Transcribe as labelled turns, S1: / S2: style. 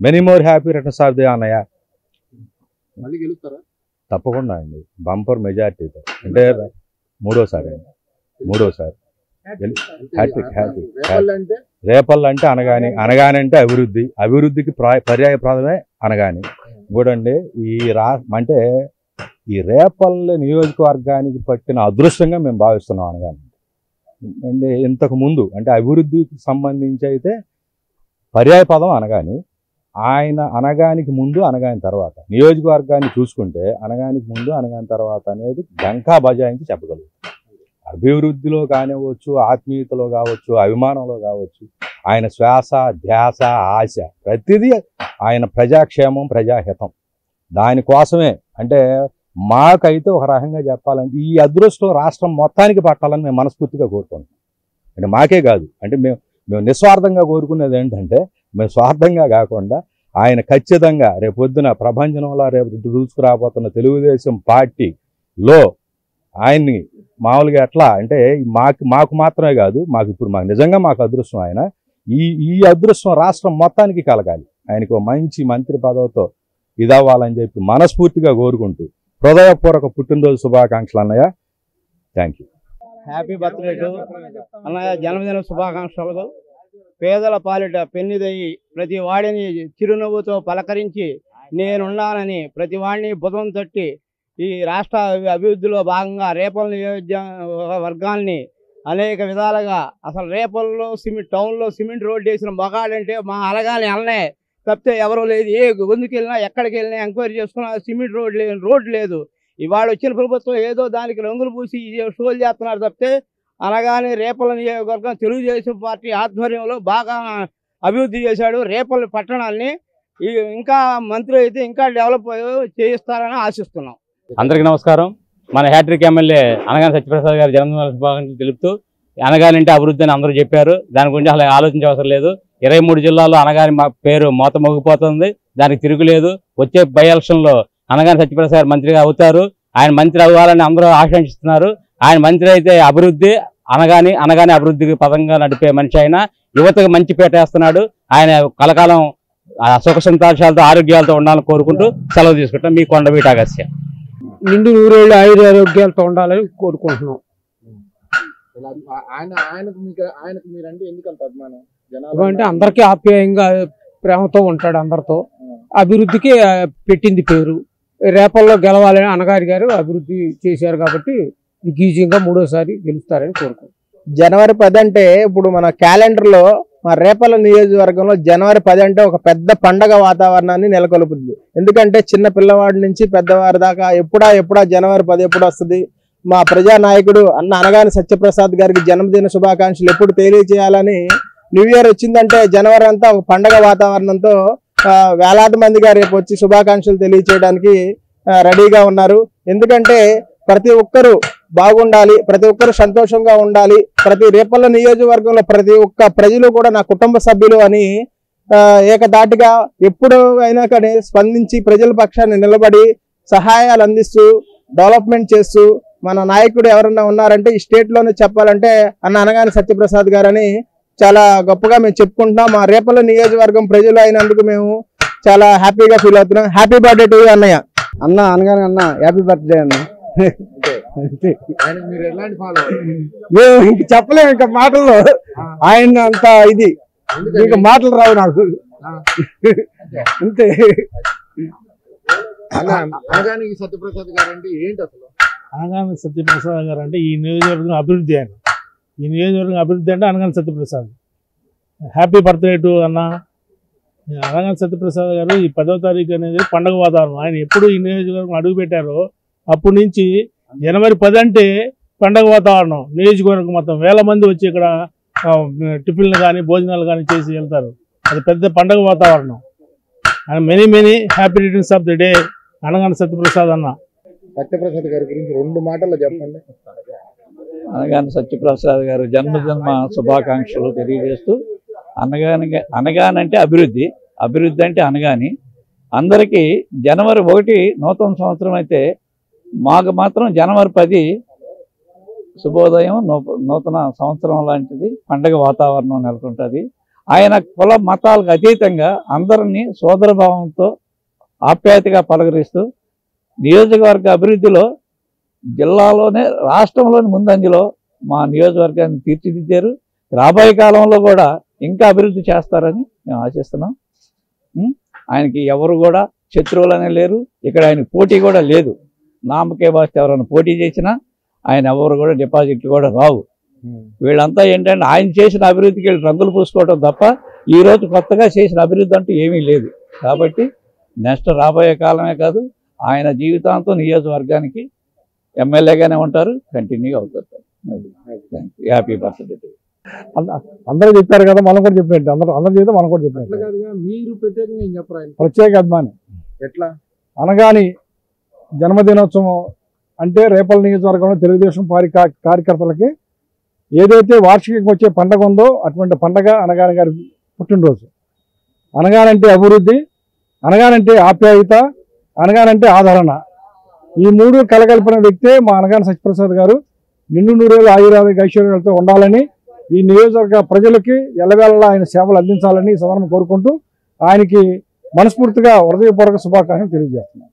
S1: Many more happy returns of the అన్నయ్య
S2: మళ్ళీ గెలుస్తారా
S1: తప్పకుండా అండి బంపర్ మెజార్టీతో అంటే మూడోసారి అండి మూడోసారి గెలు- Hat-trick, hat-trick.
S2: రేపల్లి అంటే
S1: రేపల్ అంటే అనగాని అనగాని అంటే అభివృద్ధి అభివృద్ధికి ప్రా- పర్యాయప్రాదమే అనగాని ఇంకోటండి ఈ రా అంటే ఈ రేపల్లె నియోజకవర్గానికి పట్టిన అదృష్టంగా మేము భావిస్తున్నాం అనగాని అంటే ఇంతకు ముందు అంటే అభివృద్ధికి సంబంధించి అయితే పర్యాయపదం అనగాని ఆయన అనగానికి ముందు అనగాని తర్వాత నియోజకవర్గాన్ని చూసుకుంటే అనగానికి ముందు అనగాని తర్వాత అనేది డంకా బజాయించి చెప్పగలుగుతాం అభివృద్ధిలో కానివ్వచ్చు ఆత్మీయతలో కావచ్చు అభిమానంలో కావచ్చు ఆయన శ్వాస ధ్యాస ఆశ ప్రతిదీ ఆయన ప్రజాక్షేమం ప్రజాహితం దానికోసమే అంటే మాకైతే ఒక రకంగా చెప్పాలంటే ఈ అదృష్టం రాష్ట్రం మొత్తానికి పట్టాలని మేము మనస్ఫూర్తిగా కోరుకుంటున్నాం అంటే మాకే కాదు అంటే మేము మేము నిస్వార్థంగా కోరుకునేది ఏంటంటే మేము స్వార్థంగా కాకుండా ఆయన ఖచ్చితంగా రేపొద్దున ప్రపంచంలో రేపు దూసుకురాబోతున్న తెలుగుదేశం పార్టీలో ఆయన్ని మామూలుగా ఎట్లా అంటే మాకు మాకు మాత్రమే కాదు మాకు ఇప్పుడు మాకు నిజంగా మాకు అదృష్టం ఆయన ఈ ఈ అదృష్టం రాష్ట్రం మొత్తానికి కలగాలి ఆయనకు ఒక మంచి మంత్రి పదవితో ఇదవ్వాలని చెప్పి మనస్ఫూర్తిగా కోరుకుంటూ హృదయపూర్వక పుట్టినరోజు శుభాకాంక్షలు అన్నయ్య thank you
S3: happy birthday to అన్నయ్య జన్మదిన శుభాకాంక్షలు పేదల పాలిట పెన్నిదయ్యి ప్రతి వాడిని చిరునవ్వుతో పలకరించి నేనున్నానని ప్రతి వాడిని బుధం తట్టి ఈ రాష్ట్ర అభివృద్ధిలో భాగంగా రేపల్ నియోజక వర్గాల్ని అనేక విధాలుగా అసలు రేపల్లో సిమెంట్ టౌన్లో సిమెంట్ రోడ్డు వేసిన మగాడంటే మా అలగాని అల్లనే తప్పితే ఎవరూ లేదు ఏ గొంతుకు వెళ్ళినా ఎక్కడికి వెళ్ళినా ఎంక్వైరీ చేసుకున్నా సిమెంట్ రోడ్ లేదు రోడ్ లేదు ఇవాళ వచ్చిన ప్రభుత్వం ఏదో దానికి రంగులు పూసి ఈ షోలు చేస్తున్నారు తప్పితే అనగానే రేపల నియోజకవర్గం తెలుగుదేశం పార్టీ ఆధ్వర్యంలో బాగా అభివృద్ధి చేశాడు రేపల్లి పట్టణాన్ని ఈ ఇంకా మంత్రి అయితే ఇంకా డెవలప్ చేయిస్తారని ఆశిస్తున్నాం
S4: అందరికీ నమస్కారం మన హ్యాట్రిక్ ఎమ్మెల్యే అనగానే సత్యప్రసాద్ గారి జన్మదిన శుభాకాంక్షలు తెలుపుతూ అనగానంటే అభివృద్ధి అని అందరూ చెప్పారు దాని గురించి అలా ఆలోచించే అవసరం లేదు ఇరవై మూడు జిల్లాల్లో అనగాని మా పేరు మోత మోగిపోతుంది దానికి తిరుగులేదు వచ్చే బై ఎలక్షన్లో అనగానే సత్యప్రసాద్ గారు మంత్రిగా అవుతారు ఆయన మంత్రి అవ్వాలని అందరూ ఆకాంక్షిస్తున్నారు ఆయన మంత్రి అయితే అభివృద్ధి అనగాని అనగానే అభివృద్ధికి పదంగా నడిపే మనిషి ఆయన యువతకు మంచి పేట వేస్తున్నాడు ఆయన కలకాలం ఆ సుఖ సంతోషాలతో ఆరోగ్యాలతో ఉండాలని కోరుకుంటూ సెలవు తీసుకుంటాం మీ కొండవీటి అగస్య
S5: నిండు నూరేళ్ళు ఆయుర ఆరోగ్యాలతో ఉండాలని కోరుకుంటున్నాం
S2: ఇలా ఆ- ఆయన ఆయనకు మీకు ఆయనకు మీరంటే ఎందుకు అంత అభిమానం జనాలు
S5: అంటే అందరికీ ఆప్యాయంగా ప్రేమతో ఉంటాడు అందరితో అభివృద్ధికి ఆ, పెట్టింది పేరు రేపల్లో గెలవాలని అన్నగారి గారు అభివృద్ధి చేశారు కాబట్టి ఈజీగా మూడోసారి గెలుస్తారని కోరుకుంటున్నాం
S6: జనవరి పది అంటే ఇప్పుడు మన క్యాలెండర్ లో మా రేపల నియోజకవర్గంలో జనవరి పది అంటే ఒక పెద్ద పండగ వాతావరణాన్ని నెలకొల్పుతుంది ఎందుకంటే చిన్న పిల్లవాడి నుంచి పెద్దవారి దాకా ఎప్పుడా ఎప్పుడా జనవరి పది ఎప్పుడు వస్తుంది మా ప్రజా నాయకుడు అన్న అనగాని సత్యప్రసాద్ గారికి జన్మదిన శుభాకాంక్షలు ఎప్పుడు తెలియజేయాలని న్యూ ఇయర్ వచ్చిందంటే జనవరి అంతా ఒక పండగ వాతావరణంతో ఆ, వేలాది మందిగా రేపు వచ్చి శుభాకాంక్షలు తెలియజేయడానికి ఆ, రెడీగా ఉన్నారు ఎందుకంటే ప్రతి ఒక్కరూ బాగుండాలి ప్రతి ఒక్కరు సంతోషంగా ఉండాలి ప్రతి రేపల్ల నియోజకవర్గంలో ప్రతి ఒక్క ప్రజలు కూడా నా కుటుంబ సభ్యులు అని ఆ, ఏకదాటిగా ఎప్పుడు అయినా కానీ స్పందించి ప్రజల పక్షాన్ని నిలబడి సహాయాలు అందిస్తూ డెవలప్మెంట్ చేస్తూ మన నాయకుడు ఎవరన్నా ఉన్నారంటే ఈ స్టేట్ లోనే చెప్పాలంటే అన్న అనగాని సత్యప్రసాద్ గారని చాలా గొప్పగా మేము చెప్పుకుంటున్నాం మా రేపల్ల నియోజకవర్గం ప్రజలు అయినందుకు మేము చాలా హ్యాపీగా ఫీల్ అవుతున్నాం హ్యాపీ బర్త్డే టు అన్నయ్య
S3: అన్న అనగానే అన్న హ్యాపీ బర్త్డే అన్న
S2: ఆయనకు మీరు ఎలాంటి ఫాలో
S5: మేము ఇంక చెప్పలేము ఇంకా మాటల్లో ఆయన అంత ఇది ఇంకా మాటలు రావు నాకు అంతే
S2: అనగానికి సత్యప్రసాద్ గారు అంటే ఏంటి అసలు
S7: అనగానే సత్యప్రసాద్ గారు అంటే ఈ నియోజకవర్గం అభివృద్ధి ఆయన ఈ నియోజకవర్గం అభివృద్ధి అంటే అనగానే సత్యప్రసాద్ హ్యాపీ బర్త్డే టు అన్న అనగానే సత్యప్రసాద్ గారు ఈ పదవ తారీఖు అనేది పండగ వాతావరణం ఆయన ఎప్పుడు ఈ నియోజకవర్గం అడుగు పెట్టారో అప్పటి నుంచి జనవరి పది అంటే పండగ వాతావరణం నియోజకవర్గం మొత్తం వేల మంది వచ్చి ఇక్కడ ఆ, టిఫిన్లు కానీ భోజనాలు కానీ చేసి వెళ్తారు అది పెద్ద పండగ వాతావరణం and many many happy returns of the day అనగానే సత్యప్రసాద్ అన్న
S2: సత్యప్రసాద్ గారి గురించి రెండు మాటల్లో చెప్పండి
S8: అనగాని సత్యప్రసాద్ గారు జన్మజన్మ శుభాకాంక్షలు తెలియజేస్తూ అనగాని అనగానంటే అభివృద్ధి అభివృద్ధి అంటే అనగాని అందరికీ జనవరి ఒకటి నూతన సంవత్సరం అయితే మాకు మాత్రం జనవరి పది శుభోదయం నూ- నూతన సంవత్సరం లాంటిది పండగ వాతావరణం నెలకొంటుంది ఆయన కుల మతాలకు అతీతంగా అందరినీ సోదరభావంతో ఆప్యాయతగా పలకరిస్తూ నియోజకవర్గ అభివృద్ధిలో జిల్లాలోనే రాష్ట్రంలోని ముందంజలో మా నియోజకవర్గాన్ని తీర్చిదిద్దారు రాబోయే కాలంలో కూడా ఇంకా అభివృద్ధి చేస్తారని మేము ఆశిస్తున్నాం ఉం? ఆయనకి ఎవరు కూడా శత్రువులనే లేరు ఇక్కడ ఆయన పోటీ కూడా లేదు నామకే వాస్తే ఎవరైనా పోటీ చేసినా ఆయన ఎవరు కూడా డిపాజిట్లు కూడా రావు వీళ్ళంతా ఏంటంటే ఆయన చేసిన అభివృద్ధికి వీళ్ళు రంగులు పూసుకోవడం తప్ప ఈ రోజు కొత్తగా చేసిన అభివృద్ధి అంటూ ఏమీ లేదు కాబట్టి నెక్స్ట్ రాబోయే కాలమే కాదు ఆయన జీవితాంతం నియోజకవర్గానికి ఎమ్మెల్యేగానే ఉంటారు కంటిన్యూ అవుతారు హ్యాపీ బర్త్డే
S7: అందరూ చెప్పారు కదా మనం కూడా చెప్పినట్టు అందరూ అందరూ చెప్తే మనం కూడా
S2: అట్లా
S7: చెప్పినట్టు
S2: కాదుగా మీరు ప్రత్యేకంగా ఏం చెప్పరు ఆయన
S7: ప్రత్యేక అభిమాని
S2: ఎట్లా
S7: అనగాని జన్మదినోత్సవం అంటే రేపల నియోజకవర్గంలో తెలుగుదేశం పారి కా- కార్యకర్తలకి ఏదైతే వార్షికంగా వచ్చే పండగ ఉందో అటువంటి పండగ అనగాని గారి పుట్టినరోజు అనగానంటే అభివృద్ధి అనగానంటే ఆప్యాయత అనగానంటే ఆదరణ ఈ మూడు కలగలిపిన వ్యక్తే మా అనగాని సత్యప్రసాద్ గారు నిండు నూరేళ్ళు ఆయురారోగ్య ఐశ్వర్యాలతో ఉండాలని ఈ నియోజకవర్గ ప్రజలకి ఎల్లవేళలా ఆయన సేవలు అందించాలని ఈ సదనం కోరుకుంటూ ఆయనకి మనస్ఫూర్తిగా హృదయపూర్వక శుభాకాంక్షలు తెలియజేస్తున్నాను